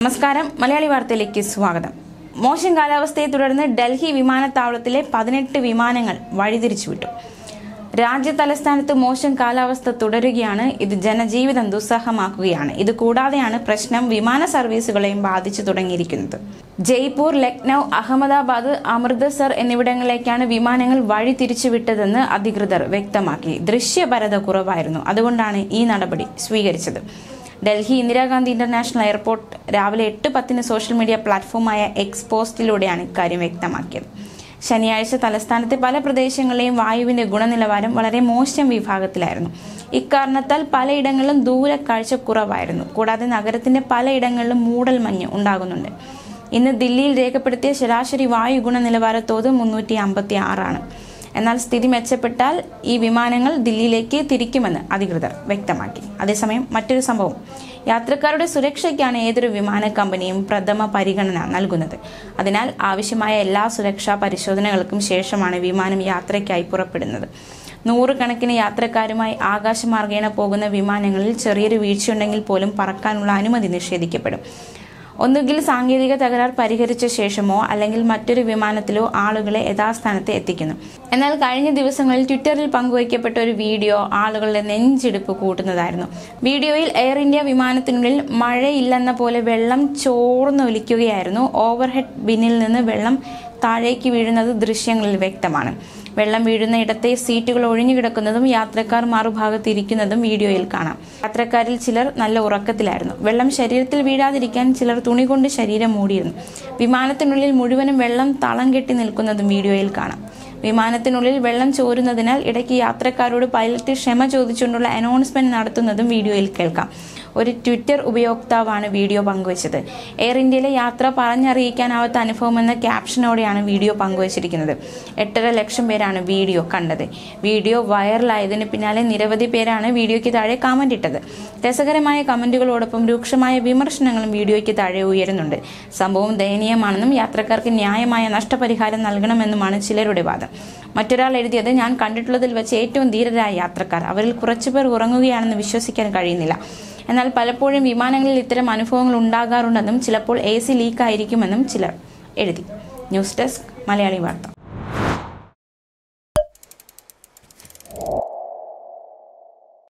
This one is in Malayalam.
നമസ്കാരം മലയാളി വാർത്തയിലേക്ക് സ്വാഗതം മോശം കാലാവസ്ഥയെ തുടർന്ന് ഡൽഹി വിമാനത്താവളത്തിലെ പതിനെട്ട് വിമാനങ്ങൾ വഴിതിരിച്ചുവിട്ടു രാജ്യ തലസ്ഥാനത്ത് മോശം കാലാവസ്ഥ തുടരുകയാണ് ഇത് ജനജീവിതം ദുസ്സഹമാക്കുകയാണ് ഇത് കൂടാതെയാണ് പ്രശ്നം വിമാന സർവീസുകളെയും ബാധിച്ചു തുടങ്ങിയിരിക്കുന്നത് ജയ്പൂർ ലക്നൌ അഹമ്മദാബാദ് അമൃതസർ എന്നിവിടങ്ങളിലേക്കാണ് വിമാനങ്ങൾ വഴി തിരിച്ചുവിട്ടതെന്ന് അധികൃതർ വ്യക്തമാക്കി ദൃശ്യപരത കുറവായിരുന്നു അതുകൊണ്ടാണ് ഈ നടപടി സ്വീകരിച്ചത് ഡൽഹി ഇന്ദിരാഗാന്ധി ഇന്റർനാഷണൽ എയർപോർട്ട് രാവിലെ എട്ട് പത്തിന് സോഷ്യൽ മീഡിയ പ്ലാറ്റ്ഫോമായ എക്സ് പോസ്റ്റിലൂടെയാണ് ഇക്കാര്യം വ്യക്തമാക്കിയത് ശനിയാഴ്ച തലസ്ഥാനത്തെ പല പ്രദേശങ്ങളിലെയും വായുവിന്റെ ഗുണനിലവാരം വളരെ മോശം വിഭാഗത്തിലായിരുന്നു ഇക്കാരണത്താൽ പലയിടങ്ങളിലും ദൂരക്കാഴ്ച കുറവായിരുന്നു കൂടാതെ നഗരത്തിന്റെ പലയിടങ്ങളിലും മൂടൽ മഞ്ഞ് ഉണ്ടാകുന്നുണ്ട് ഇന്ന് ദില്ലിയിൽ രേഖപ്പെടുത്തിയ ശരാശരി വായു ഗുണനിലവാര തോത് മുന്നൂറ്റി അമ്പത്തി ആറാണ് എന്നാൽ സ്ഥിതി മെച്ചപ്പെട്ടാൽ ഈ വിമാനങ്ങൾ ദില്ലിയിലേക്ക് തിരിക്കുമെന്ന് അധികൃതർ വ്യക്തമാക്കി അതേസമയം മറ്റൊരു സംഭവം യാത്രക്കാരുടെ സുരക്ഷയ്ക്കാണ് ഏതൊരു വിമാന കമ്പനിയും പ്രഥമ പരിഗണന നൽകുന്നത് അതിനാൽ ആവശ്യമായ എല്ലാ സുരക്ഷാ പരിശോധനകൾക്കും ശേഷമാണ് വിമാനം യാത്രയ്ക്കായി പുറപ്പെടുന്നത് നൂറുകണക്കിന് യാത്രക്കാരുമായി ആകാശമാർഗേണ പോകുന്ന വിമാനങ്ങളിൽ ചെറിയൊരു വീഴ്ചയുണ്ടെങ്കിൽ പോലും പറക്കാനുള്ള അനുമതി നിഷേധിക്കപ്പെടും ഒന്നുകിൽ സാങ്കേതിക തകരാർ പരിഹരിച്ച ശേഷമോ അല്ലെങ്കിൽ മറ്റൊരു വിമാനത്തിലോ ആളുകളെ യഥാസ്ഥാനത്ത് എത്തിക്കുന്നു എന്നാൽ കഴിഞ്ഞ ദിവസങ്ങളിൽ ട്വിറ്ററിൽ പങ്കുവയ്ക്കപ്പെട്ട ഒരു വീഡിയോ ആളുകളുടെ നെഞ്ചിടിപ്പ് കൂട്ടുന്നതായിരുന്നു വീഡിയോയിൽ എയർ ഇന്ത്യ വിമാനത്തിനുള്ളിൽ മഴയില്ലെന്ന പോലെ വെള്ളം ചോർന്നൊലിക്കുകയായിരുന്നു ഓവർഹെഡ് ബിന്നിൽ നിന്ന് വെള്ളം താഴേക്ക് വീഴുന്നത് ദൃശ്യങ്ങളിൽ വ്യക്തമാണ് വെള്ളം വീഴുന്ന ഇടത്തെ സീറ്റുകൾ ഒഴിഞ്ഞു കിടക്കുന്നതും യാത്രക്കാർ മറുഭാഗത്ത് ഇരിക്കുന്നതും വീഡിയോയിൽ കാണാം യാത്രക്കാരിൽ ചിലർ നല്ല ഉറക്കത്തിലായിരുന്നു വെള്ളം ശരീരത്തിൽ വീഴാതിരിക്കാൻ ചിലർ തുണി കൊണ്ട് ശരീരം മൂടിയിരുന്നു വിമാനത്തിനുള്ളിൽ മുഴുവനും വെള്ളം തളം കെട്ടി നിൽക്കുന്നതും വീഡിയോയിൽ കാണാം വിമാനത്തിനുള്ളിൽ വെള്ളം ചോരുന്നതിനാൽ ഇടയ്ക്ക് യാത്രക്കാരോട് പൈലറ്റ് ക്ഷമ ചോദിച്ചുകൊണ്ടുള്ള അനൗൺസ്മെന്റ് നടത്തുന്നതും വീഡിയോയിൽ കേൾക്കാം ഒരു ട്വിറ്റർ ഉപയോക്താവാണ് വീഡിയോ പങ്കുവച്ചത് എയർ ഇന്ത്യയിലെ യാത്ര പറഞ്ഞറിയിക്കാനാവാത്ത അനുഭവം എന്ന ക്യാപ്ഷനോടെയാണ് വീഡിയോ പങ്കുവച്ചിരിക്കുന്നത് എട്ടര ലക്ഷം പേരാണ് വീഡിയോ കണ്ടത് വീഡിയോ വൈറലായതിന് പിന്നാലെ നിരവധി പേരാണ് വീഡിയോയ്ക്ക് താഴെ കമന്റ് ഇട്ടത് രസകരമായ കമന്റുകളോടൊപ്പം രൂക്ഷമായ വിമർശനങ്ങളും വീഡിയോയ്ക്ക് താഴെ ഉയരുന്നുണ്ട് സംഭവം ദയനീയമാണെന്നും യാത്രക്കാർക്ക് ന്യായമായ നഷ്ടപരിഹാരം നൽകണമെന്നുമാണ് ചിലരുടെ വാദം മറ്റൊരാൾ എഴുതിയത് ഞാൻ കണ്ടിട്ടുള്ളതിൽ വെച്ച് ഏറ്റവും ധീരരായ യാത്രക്കാർ അവരിൽ കുറച്ചുപേർ ഉറങ്ങുകയാണെന്ന് വിശ്വസിക്കാൻ കഴിയുന്നില്ല എന്നാൽ പലപ്പോഴും വിമാനങ്ങളിൽ ഇത്തരം അനുഭവങ്ങൾ ഉണ്ടാകാറുണ്ടെന്നും ചിലപ്പോൾ എ സി ലീക്കായിരിക്കുമെന്നും ചിലർ എഴുതി ന്യൂസ് ഡെസ്ക് മലയാളി വാർത്ത